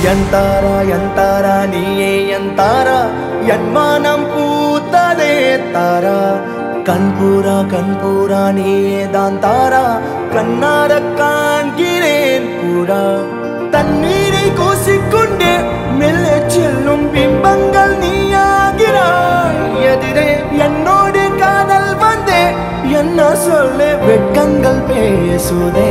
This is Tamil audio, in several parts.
ಎಂತಾರ ಎಂತಾರ ನೀಯೇ ಎಂತಾರ என்மானம் பூத்ததே தாரா கண்பூரா கண்பூரா நீயே தான் தாரா கண்ணார காண்கிறேன் பூரா தண்ணீரை கூசிக்கொண்டே மெல்ல செல்லும் பிம்பங்கள் நீயாகிறாய் எதிரே என்னோடு காதல் வந்தே என்ன சொல்ல வெட்கங்கள் பேசுதே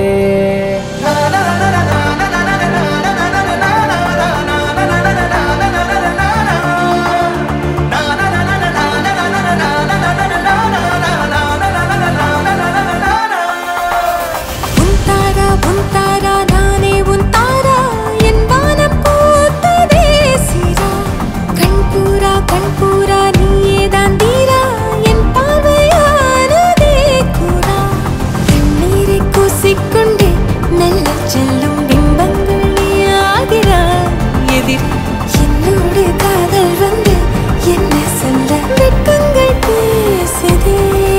உன் தாரா உன் தாரா நானே உன் தாரா என் வானம் பூத்ததே சீரா கண்பூரா கண்பூரா நீயே தான் தீரா என் பார்வையானதே கூடா கண்ணீரை கூசிக்கொண்டே மெல்ல செல்லும் பிம்பங்கள் நீயாகிறாய் எதிர் என்னோடு காதல் வந்து என்ன சொல்ல வெட்கங்கள் பேசுதே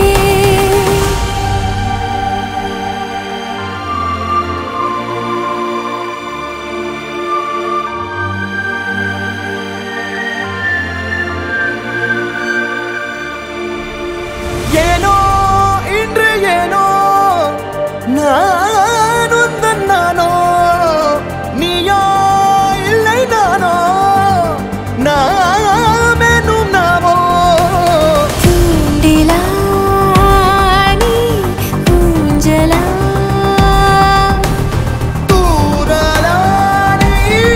ஏனோ இன்று ஏனோ நான் உந்தன் நானோ நீயோ இல்லை நானோ நாமெனும் நாமோ தூண்டிலா நீ ஊஞ்சலா தூரலா நீ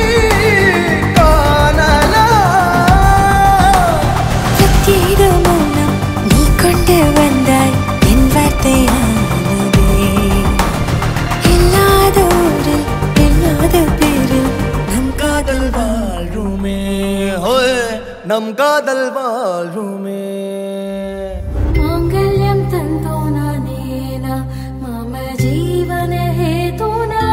காணலா பிரத்யேக மௌனம் நீ கொண்டு வந்தாய் என் வார்த்தையானதே இல்லாத ஊரில் இல்லாத பேரில் நம் காதல் வாழ்வுமே ஹோய் நம் காதல் வாழ்வுமே माङ्गल्यं तन्तोनानेन मम जीवने हेतुना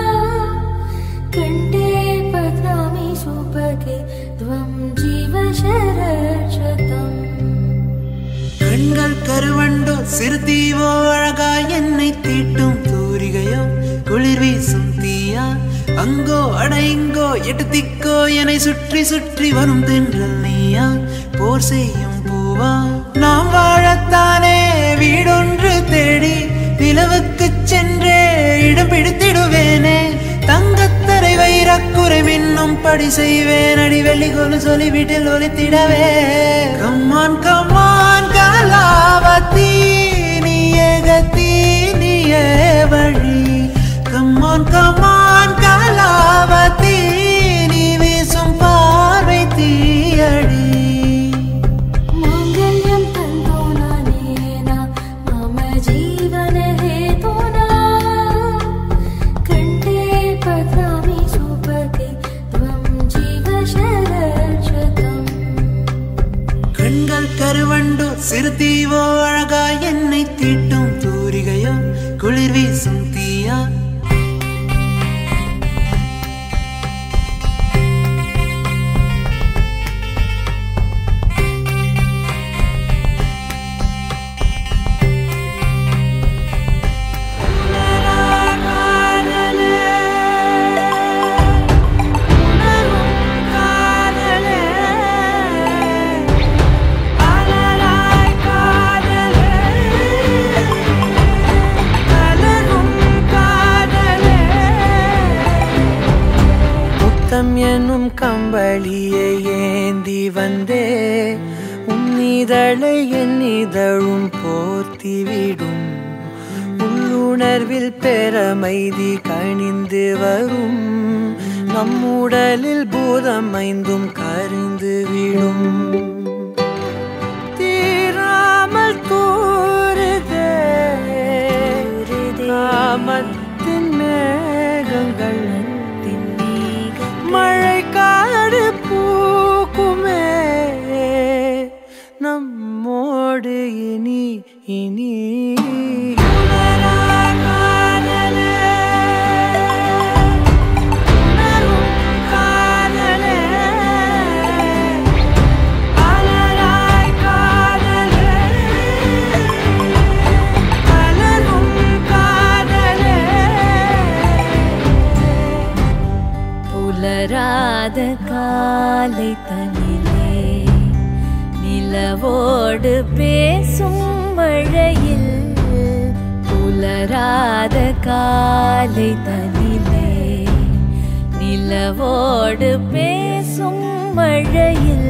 कण्ठे पत्रामि सुभगे त्वं जीव शरशतम् கண்கள் கருவண்டோ சிறு தீவோ அழகா என்னை தீட்டும் தூரிகையோ குளிர் வீசும் தீயா அங்கோ அட இங்கோ எட்டு திக்கோ என்னை சுற்றி சுற்றி வரும் தென்றல் நீயா போர் செய்யும் பூவா நாம் வாழத்தானே வீடொன்று தேடி நிலவுக்கு சென்றே இடம் பிடித்திடுவேனே தங்கத்தரை வைரக்குறை மின்னும் படி செய்வேன் அடி வெள்ளி கொலு சொல்லி வீட்டில் ஒலித்திடவே கம்மான் கம்மான் கலாவதி நீயே கதி நீயே வழி கம்மான் கம்மான் கலாவதி நீ வீசும் பார்வை தீயடி माङ्गल्यं तन्तोनानेन मम जीवने हेतुना कण्ठे पत्रामि सुभगे त्वं जीव शरशतम् கண்கள் கருவண்டோ சிறு தீவோ அழகா என்னை தீட்டும் தூரிகையோ குளிர் வீசும் தீயா முத்தம் என்னும் கம்பளியை ஏந்தி வந்தே உன்னிதழை என் இதழும் போர்த்திவிடும் உள்ளுணர்வில் பெறமைதி கணிந்து வரும் நம்முடலில் பூதம் ஐந்தும் கரிந்து விடும் தீராமல் தூருதே காமத்தின் மேகங்கள் மழை காடு பூக்குமே நம்மோடு இனி இனி காதலே காலை தனிலே நிலவோடு பேசும் மழையில் புலராத காலை தனிலே நிலவோடு பேசும் மழையில்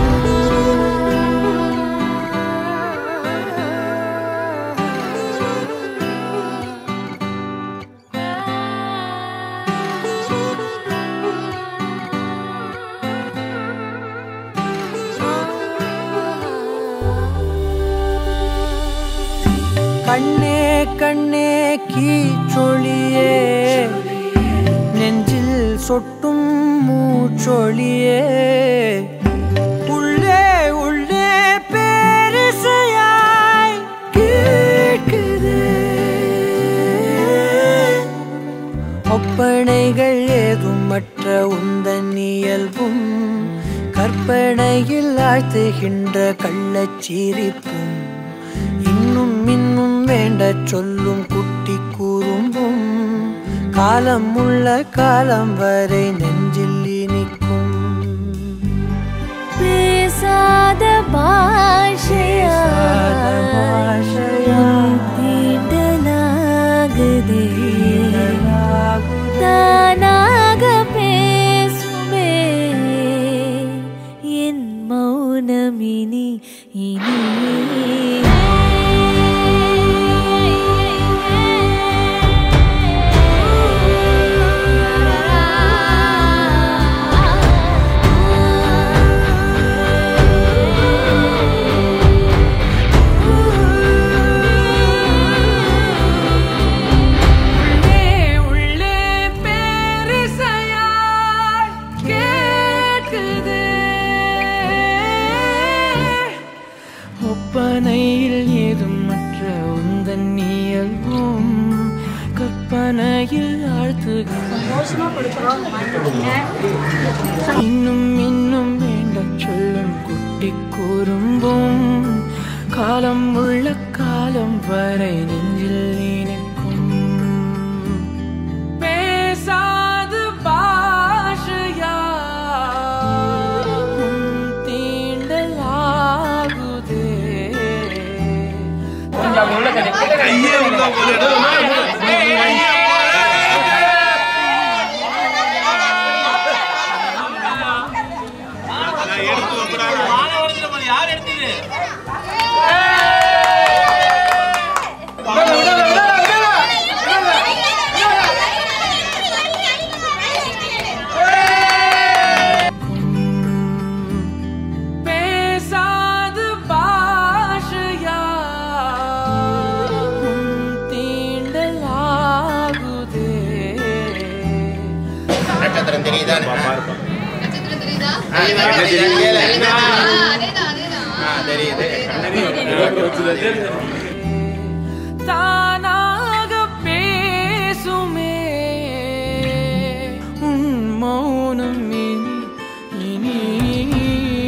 கண்ணே கண்ணே கீச்சொழியே நெஞ்சில் சொட்டும் மூச்சொழியே உள்ளே உள்ளே பேரிசையாய் கேட்குதே ஒப்பனைகள் ஏதும் மற்ற உந்தன் இயல்பும் கற்பனையில் ஆழ்த்துகின்ற கள்ளச்சிரிப்பும் இன்னும் இன்னும் வேண்ட சொல்லும் குட்டி கூறும்பும் காலம் உள்ள காலம் வரை நெஞ்சில் இனிக்கும் பேசாத பாஷையா பேசாத பாஷையா தீண்டலாகுதே தானாக பேசுமே என் மௌனமினி இனி உள்ளே உள்ளே பேரிசையாய் கேட்குதே ஒப்பனையில் ஏதும் மற்ற உந்தன் இயல்பும் கற்பனையில் ஆழ்த்துகிறோம் இன்னும் இன்னும் வேண்ட சொல்லும் குட்டி கூறும்பும் காலம் உள்ள காலம் வரை நெஞ்சில் இனிக்கும் பேசாது பாஷையா உன் தீண்டலாகுதே பேசாது பாஷையா உன் தீண்டலாகுதே நட்சத்திரம் தெரியுதா நட்சத்திரம் தெரியுதா ஆ, தெரியல. ஆ, அதேதான் அதேதான் ஆ, தெரியுது தானாக பேசுமே உன் மௌனம் இனி இனி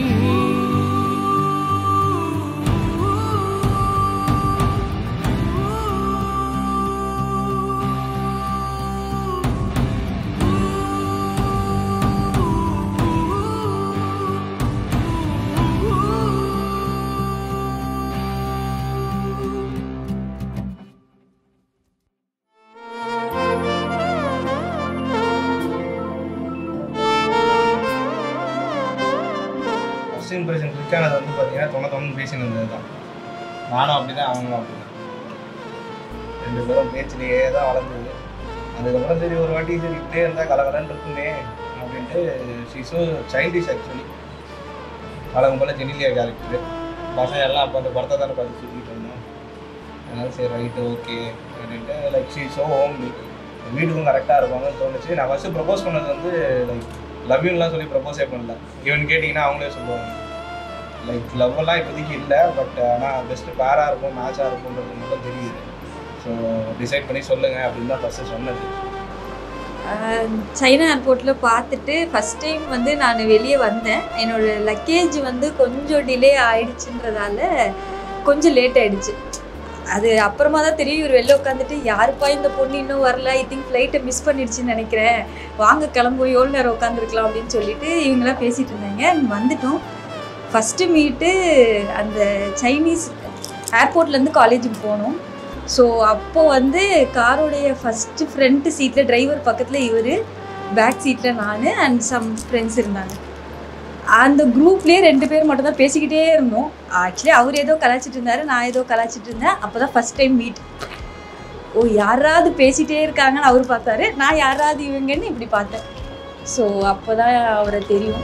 ஃபஸ்ட் இம்ப்ரெஷன் குயிக்கானது வந்து பார்த்தீங்கன்னா தொண்ண தொண்ணு பேசின்னு இருந்தது தான் நானும் அப்படி தான் அவங்களும் அப்படி தான் ரெண்டு பேரும் பேச்சிலேயே தான் வளர்ந்தது அதுக்கப்புறம் சரி ஒரு வாட்டி சரி இப்படியே இருந்தால் கலகலன்னு இருக்குமே அப்படின்ட்டு ஷீஸோ சைல்டிஷ் ஆக்சுவலி வழக்கம் போல் ஜெனிலியா கேரக்டர் பசங்க எல்லாம் அப்போ அந்த படத்தை தானே பார்த்து சுற்றிட்டு இருந்தோம் அதனால சரி ரைட்டு ஓகே அப்படின்ட்டு லைக் ஷீஸோ ஹோம்லி வீட்டுக்கும் கரெக்டாக இருப்பாங்கன்னு தோணுச்சு நான் ஃபஸ்ட்டு ப்ரப்போஸ் பண்ணது வந்து லைக் லவ் யூன்லாம் சொல்லி ப்ரப்போஸே பண்ணல ஈவன் கேட்டிங்கன்னா அவங்களே சொல்லுவாங்க லைக் லவ் எல்லாம் இப்போதைக்கு இல்லை பட் ஆனால் பெஸ்ட்டு பேராக இருக்கும் மேட்சாக இருக்கும்ன்றது மட்டும் தெரியுது ஸோ டிசைட் பண்ணி சொல்லுங்கள் அப்படின்னு தான் ஃபஸ்ட்டு சொன்னது ஆஹ் சைனா ஏர்போர்ட்டில் பார்த்துட்டு ஃபஸ்ட் டைம் வந்து நான் வெளியே வந்தேன் என்னோட லக்கேஜ் வந்து கொஞ்சம் டிலே ஆயிடுச்சுன்றதால கொஞ்சம் லேட் ஆயிடுச்சு அது அப்புறமா தான் தெரியும் இவர் வெளில உட்காந்துட்டு யாருப்பா இந்த பொண்ணு இன்னும் வரல ஐ திங்க் ஃப்ளைட்டை மிஸ் பண்ணிடுச்சுன்னு நினைக்கிறேன் வாங்க கிளம்புவோம் எவ்வளோ நேரம் உட்காந்துருக்கலாம் அப்படின்னு சொல்லிட்டு இவங்களாம் பேசிகிட்டு இருந்தாங்க அங்க வந்துட்டோம் ஃபஸ்ட்டு மீட்டு அந்த சைனீஸ் ஏர்போர்ட்லேருந்து காலேஜுக்கு போனோம் ஸோ அப்போது வந்து காரோடைய ஃபஸ்ட்டு ஃப்ரண்ட் சீட்டில் டிரைவர் பக்கத்தில் இவர் பேக் சீட்டில் நான் அண்ட் சம் ஃப்ரெண்ட்ஸ் இருந்தாங்க அந்த குரூப்லேயே ரெண்டு பேர் மட்டும் தான் பேசிக்கிட்டே இருந்தோம் ஆக்சுவலி அவர் ஏதோ கலாச்சிட்டு இருந்தாரு நான் ஏதோ கலாச்சிட்டு இருந்தேன் அப்போ தான் ஃபஸ்ட் டைம் மீட் ஓ யாராவது பேசிகிட்டே இருக்காங்கன்னு அவர் பார்த்தாரு நான் யாராவது இவங்கன்னு இப்படி பார்த்தேன் ஸோ அப்போ தான் அவரை தெரியும்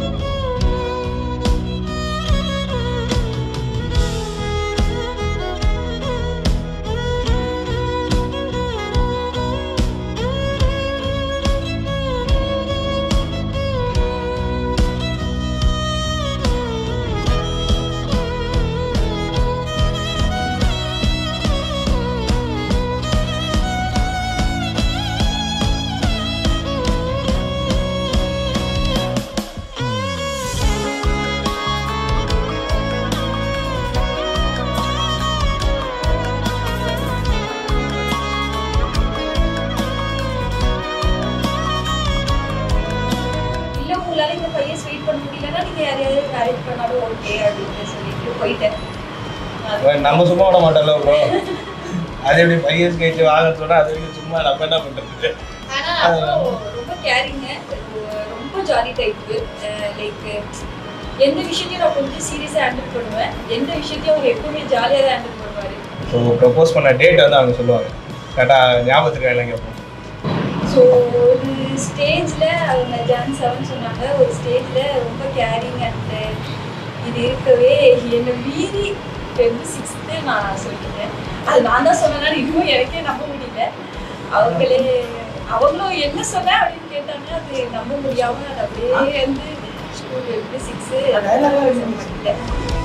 இல்லை உங்களால் இந்த ஃபைவ் இயர்ஸ் வெயிட் பண்ண முடியலன்னா நீங்கள் யாரையாவது மேரேஜ் பண்ணாலும் ஓகே அப்படின்னு சொல்லிட்டு போயிட்டேன் அது- நம்ம சும்மா விட மாட்டோம்ல ப்ரோ அது எப்படி ஃபைவ் இயர்ஸ் கழிச்சு வாங்க சொன்னா அது வரைக்கும் சும்மா நம்ம என்ன பண்றது ஆனா அப்புறம் ரொம்ப கேரிங்க ரொம்ப ஜாலி டைப்பு லைக் எந்த விஷயத்தையும் நான் கொஞ்சம் சீரியஸாக ஹேண்டில் பண்ணுவேன் எந்த விஷயத்தையும் அவங்க எப்பவுமே ஜாலியாக தான் ஹேண்டில் பண்ணுவார் ஸோ ப்ரப்போஸ் பண்ண டேட் வந்து அவங்க சொல்லுவாங்க கரெக்டாக ஞாபகத்துக்கு எல்லாம் கேட்போம் ஸோ ஒரு ஸ்டேஜில் அவங்க ஜான் செவன் சொன்னாங்க ஒரு ஸ்டேஜில் ரொம்ப கேரிங் அண்ட் இது இருக்கவே என்னை மீறி ஃபெப்ரு சிக்ஸ்த்து நான் சொல்லிட்டேன் அது நான் தான் சொன்னேன்னா இன்னும் எனக்கே நம்ப முடியல அவங்களே அவங்களும் என்ன சொன்னேன் அப்படின்னு கேட்டாங்க அது நம்ப முடியாமல் அது அப்படியே வந்து ஃபெப்ரு சிக்ஸு பண்ணிட்டேன்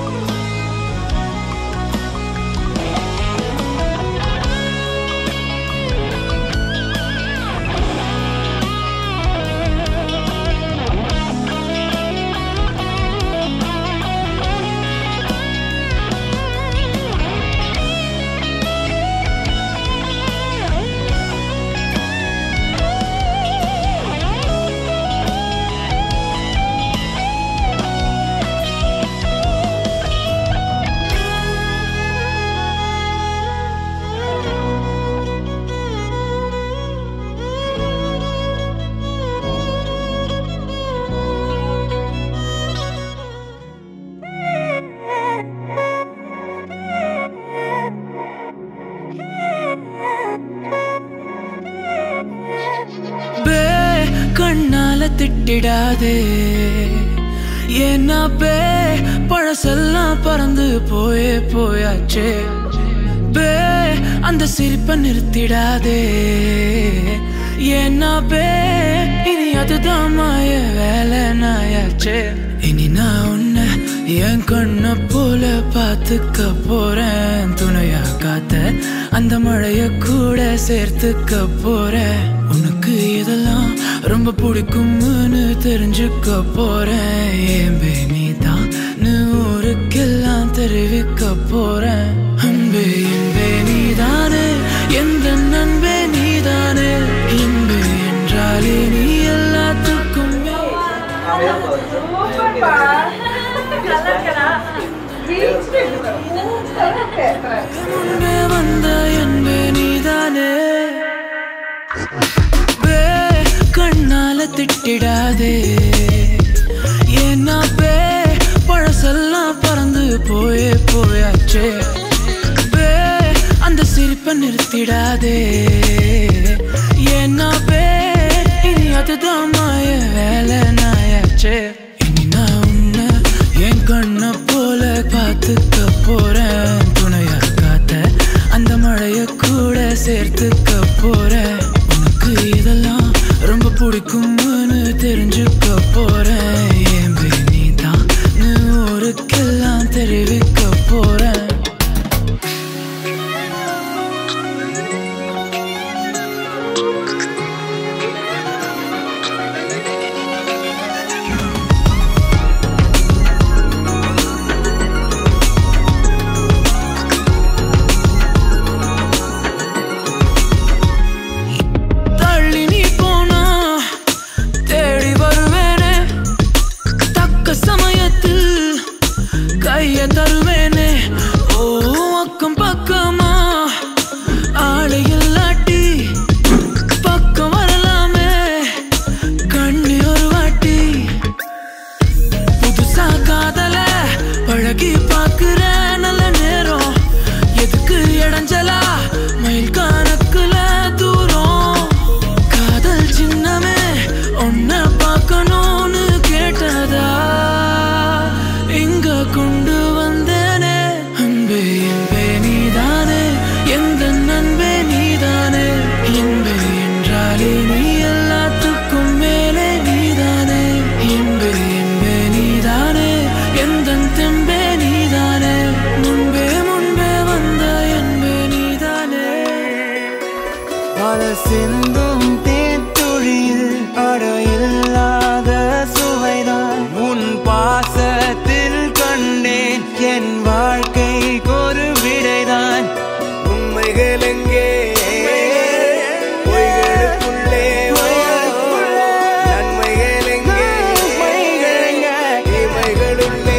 பே கண்ணால திட்டிடாதே ஏன்னா பே பழசெல்லாம் பறந்து போயே போயாச்சே பே அந்த சிரிப்பை நிறுத்திடாதே ஏன்னா பே இனி அதுதான் மாய வேலை நாயாச்சே இனி நான் உன்னை என் கண்ணை போல பார்த்துக்க போறேன் துணையா காத்த அந்த மழைய கூட சேர்த்துக்க போறேன் உனக்கு இதெல்லாம் ரொம்ப பிடிக்கும்னு தெரிஞ்சுக்க போறேன் ஏன் நீ தான் ஊருக்கெல்லாம் தெரிவிக்க போறேன் அன்பே என்பே நீதானே எந்த நண்பே நீதானே இன்பே என்றாலே நீ எல்லாத்துக்கும் முன்பே வந்த என்பே நீதானே பே கண்ணால திட்டிடாதே ஏன்னா பே பழசெல்லாம் பறந்து போயே போயாச்சே பே அந்த சிரிப்பை நிறுத்திடாதே ஏன்னா பே இனி அதுதான் மாய வேலை நாயாச்சே இனி நான் உன்னை என் கண்ணை போல பார்த்துக்க போறேன் துணையா காத்த அந்த மழைய கூட சேர்த்துக்க போறேன் உனக்கு இதெல்லாம் ரொம்ப பிடிக்கும்னு தெரிஞ்சுக்க போறேன் ஏன் நீ தான் ஊருக்கெல்லாம் தெரிவிக்க போறேன் கைய தருவேனே ஓ அக்கம் பக்கமா ஆளை இல்லாட்டி பக்கம் வரலாமே கண்ணி ஒரு வாட்டி புதுசா காதல பழகி பாக்குற நல்ல நேரம் எதுக்கு இடைஞ்சலா மயில் கணக்குல தூரம் காதல் சின்னமே உன்னை பார்க்கணும்னு கேட்டதா இங்க கொண்டு வந்தேனே அன்பே என்பே நீதானே எந்த நண்பே நீதானே என்பே என்றாலே நீ எல்லாத்துக்கும் மேலே நீதானே என்பே என்பே நீதானே எந்த தெம்பே நீதானே முன்பே முன்பே வந்த என்பே நீதானே பல சிந்தும் தேத்துழியில் அடையில்லாத சுவைதான் உன் பாசத்தில் கண்டேன் என் வாழ்க்கைக்கு ஒரு விடைதான் உண்மைகள் எங்கே பொய்களுக்குள்ளே நன்மைகள் எங்கே இமைகளுள்ளே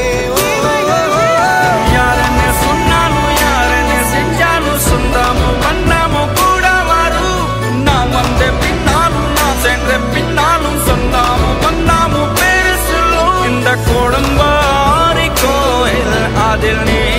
யாரನ್ನ சொன்னாலும் யாரನ್ನ செஞ்சாலும் சொந்தமும் வண்ணமும் கூட வரும் நான் வந்த பின்னாலும் நான் சென்ற பின்னாலும் சொந்தமும் வண்ணமும் பேரு சொல்லும் இந்த குடும்ப கோயில் அதில் நீ